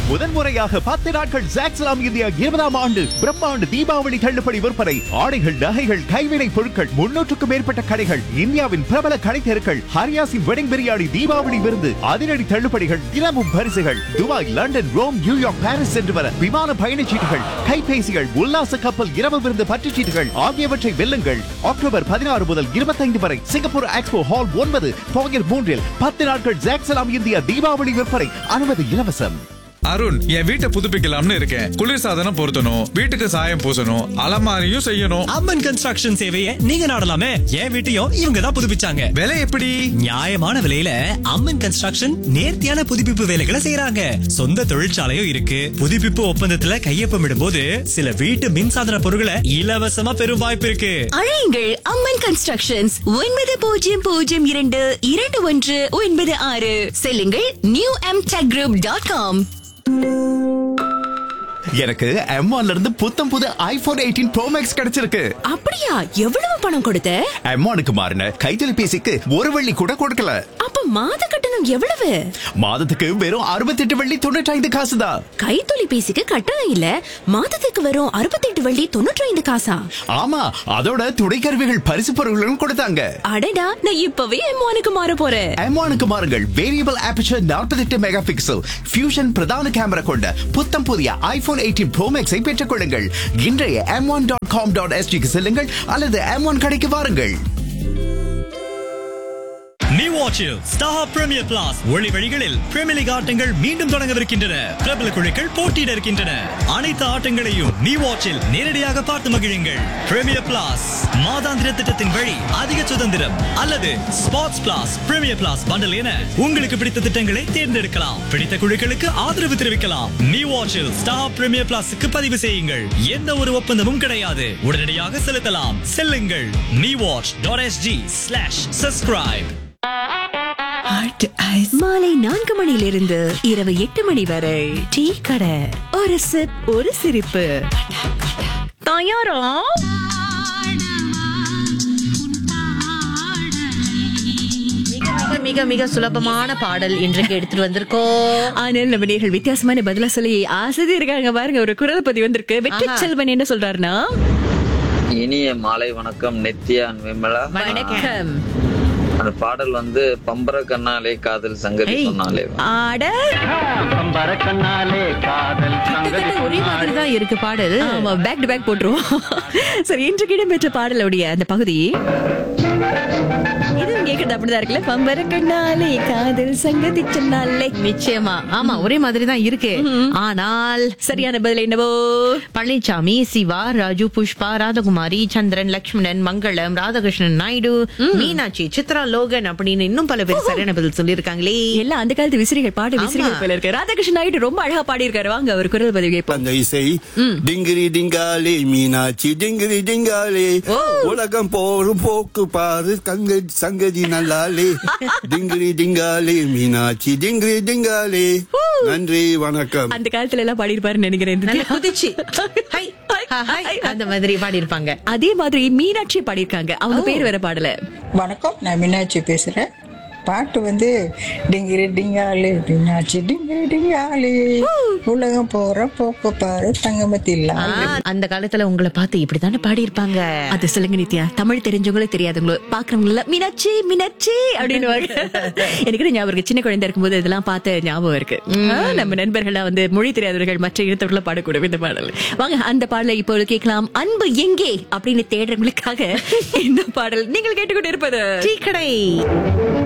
முதன்முறையாக பத்து நாட்கள் ஜாக்ஸ்லாம் இந்தியா இருபதாம் ஆண்டு பிரம்மாண்டு தீபாவளி தள்ளுபடி விற்பனை ஆடைகள் நகைகள் கைவினை பொருட்கள் முன்னூற்றுக்கும் மேற்பட்ட கடைகள் இந்தியாவின் பிரபல கடை தெருக்கள் ஹரியாசின் வெடிங் பிரியாணி தீபாவளி விருந்து அதிரடி தள்ளுபடிகள் தினமும் பரிசுகள் Dubai London Rome New York Paris சென்று வர விமான பயணச்சீட்டுகள் கைபேசிகள் உல்லாச கப்பல் இரவு விருந்து பற்றுச்சீட்டுகள் ஆகியவற்றை வெல்லுங்கள் அக்டோபர் பதினாறு முதல் இருபத்தைந்து வரை சிங்கப்பூர் எக்ஸ்போ ஹால் ஒன்பது போகர் மூன்றில் பத்து நாட்கள் ஜாக்சலாம் இந்தியா தீபாவளி விற்பனை அனுமதி இலவசம் அருண் என் வீட்டை புதுப்பிக்கலாம்னு இருக்கேன் குளிர்சாதனம் பொருத்தணும் வீட்டுக்கு சாயம் பூசணும் அலமாரியும் செய்யணும் அம்மன் கன்ஸ்ட்ரக்ஷன் சேவையை நீங்க நாடலாமே என் வீட்டையும் இவங்க தான் புதுப்பிச்சாங்க விலை எப்படி நியாயமான விலையில அம்மன் கன்ஸ்ட்ரக்ஷன் நேர்த்தியான புதுப்பிப்பு வேலைகளை செய்யறாங்க சொந்த தொழிற்சாலையும் இருக்கு புதுப்பிப்பு ஒப்பந்தத்துல கையொப்பமிடும்போது சில வீட்டு மின்சாதன பொருட்களை இலவசமா பெறும் வாய்ப்பு இருக்கு அழையுங்கள் அம்மன் கன்ஸ்ட்ரக்ஷன்ஸ் ஒன்பது பூஜ்ஜியம் பூஜ்ஜியம் இரண்டு இரண்டு ஒன்று ஒன்பது ஆறு செல்லுங்கள் new M tech group dot com எனக்கு M1 இருந்து புத்தம் புது ஐபோன் எயிட்டீன் ப்ரோ மேக்ஸ் கிடைச்சிருக்கு அப்படியா எவ்வளவு பணம் கொடுத்த M1க்கு மாறின கைத்தொலைபேசிக்கு ஒரு வெள்ளி கூட கொடுக்கல அப்ப மாத கட்டணம் எவ்வளவு மாதத்துக்கு வெறும் அறுபத்தெட்டு வெள்ளி தொண்ணூற்றி ஐந்து காசு தான் கைத்தொலைபேசிக்கு கட்டணம் இல்ல மாதத்துக்கு வரும் அறுபத்தெட்டு வள்ளி தொண்ணூற்றி ஐந்து காசா ஆமா அதோட துணைக்கருவிகள் பரிசு பொருட்களும் கொடுத்தாங்க அடடா நான் இப்பவே எம்மானுக்கு மாற போறேன் M1க்கு மாறுங்கள் variable aperture 48 mega pixel fusion பிரதான கேமரா கொண்ட புத்தம் புதிய ஐபோன் எயிட்டீன் ப்ரோ மேக்ஸை பெற்றுக் கொள்ளுங்கள் இன்றைய M one dot com dot எஸ்டிக்கு செல்லுங்கள் அல்லது எம் ஒன் கடைக்கு வாருங்கள் நியூ வாட்சில் ஸ்டார் பிரீமியர் பிளாஸ் ஒளி வழிகளில் பிரீமியர் லீக் ஆட்டங்கள் மீண்டும் தொடங்கவிருக்கின்றன பிரபல குழுக்கள் போட்டியிட இருக்கின்றன அனைத்து ஆட்டங்களையும் நியூ வாட்சில் நேரடியாக பார்த்து மகிழுங்கள் பிரீமியர் பிளாஸ் மாதாந்திர திட்டத்தின் வழி அதிக சுதந்திரம் அல்லது sports plus premier plus bundle என உங்களுக்கு பிடித்த திட்டங்களை தேர்ந்தெடுக்கலாம் பிடித்த குழுக்களுக்கு ஆதரவு தெரிவிக்கலாம் நியூ வாட்சில் ஸ்டார் பிரீமியர் பிளாஸுக்கு பதிவு செய்யுங்கள் எந்த ஒரு ஒப்பந்தமும் கிடையாது உடனடியாக செலுத்தலாம் செல்லுங்கள் new watch dot SG slash subscribe மாலை நான்கு மணியிலிருந்து இரவு எட்டு மணி வரை டீ கடை ஒரு சிப் ஒரு சிரிப்பு தயாரா மிக மிக மிக சுலபமான பாடல் இன்றைக்கு எடுத்துட்டு வந்திருக்கோம் ஆனால் நம்ம நேர்கள் வித்தியாசமான பதிலா சொல்லி ஆசதி இருக்காங்க பாருங்க ஒரு குரல் பதிவு வந்திருக்கு வெற்றி ஆஹா. செல்வன் என்ன சொல்றாருன்னா இனிய மாலை வணக்கம் நித்யா and விமலா வணக்கம் அந்த பாடல் வந்து பம்பர கண்ணாலே காதல் சங்கதி ஏய். சொன்னாலே ஆட கிட்டத்தட்ட ஒரே மாதிரி தான் இருக்கு பாடல் ஆமா பேக் டு பேக் போட்டுருவோம் சரி இன்றைக்கு இடம்பெற்ற பாடலுடைய அந்த பகுதி இதுவும் கேக்குறது அப்படிதான் இருக்குல்ல பம்பர கண்ணாலே காதல் சங்கதி சொன்னாலே நிச்சயமா ஆமா ஒரே மாதிரி தான் இருக்கு ஆனால் சரியான பதில் என்னவோ பழனிசாமி சிவா ராஜு புஷ்பா ராதகுமாரி சந்திரன் லக்ஷ்மணன் மங்களம் ராதாகிருஷ்ணன் நாயுடு மீனாட்சி சித்ரா லோகன் அப்படின்னு இன்னும் பல பேர் சரியான பதில் சொல்லியிருக்காங்களே எல்லாம் அந்த காலத்து விசிறிகள் பாடு ஆமா. விசிறிகள் போல இருக்கு ராதாகிருஷ்ணன் நாயுடு ரொம்ப அழகா பாடி இருக்காரு வாங்க அவர் குரல் பதிவு கேட்போம் அந்த இசை டிங்கிரி டிங்காலே மீனாட்சி டிங்கிரி டிங்காலே உலகம் போரும் போக்கு பாரு கங்க சங்கதி நல்லாலே டிங்கிரி டிங்காலே மீனாட்சி டிங்கிரி டிங்காலே நன்றி வணக்கம் அந்த காலத்துல எல்லாம் பாடி இருப்பாருன்னு நினைக்கிறேன் நல்ல இந்த குதிச்சு ஹை, ஹா, ஹை, அந்த மாதிரி பாடி இருப்பாங்க அதே மாதிரி மீனாட்சி பாடியிருக்காங்க அவங்க பேர் வேற பாடல வணக்கம் நான் மீனாட்சி பேசுறேன் பாட்டு வந்து டிங்கிரி டிங்காலி மீனாட்சி டிங்கிரி டிங்காலி உலகம் போற போக்கு பாரு தங்கமத்தில்லா அந்த காலத்துல உங்களை பார்த்து இப்படித்தானே பாடி இருப்பாங்க அது சொல்லுங்க நித்யா தமிழ் தெரிஞ்சவங்களோ தெரியாதவங்களோ பாக்குறவங்க எல்லாம் மீனாட்சி மீனாட்சி அப்படின்னு எனக்கு கூட ஞாபகம் இருக்கு சின்ன குழந்தை இருக்கும்போது இதெல்லாம் பார்த்த ஞாபகம் இருக்கு ஆ, நம்ம நண்பர்களா வந்து மொழி தெரியாதவர்கள் மற்ற இனத்தவர்கள பாடக்கூடும் இந்த பாடல் வாங்க அந்த பாடலை இப்போது கேட்கலாம் அன்பு எங்கே அப்படின்னு தேடுறவங்களுக்காக இந்த பாடல் நீங்கள் கேட்டுக்கொண்டு இருப்பது டீ கடை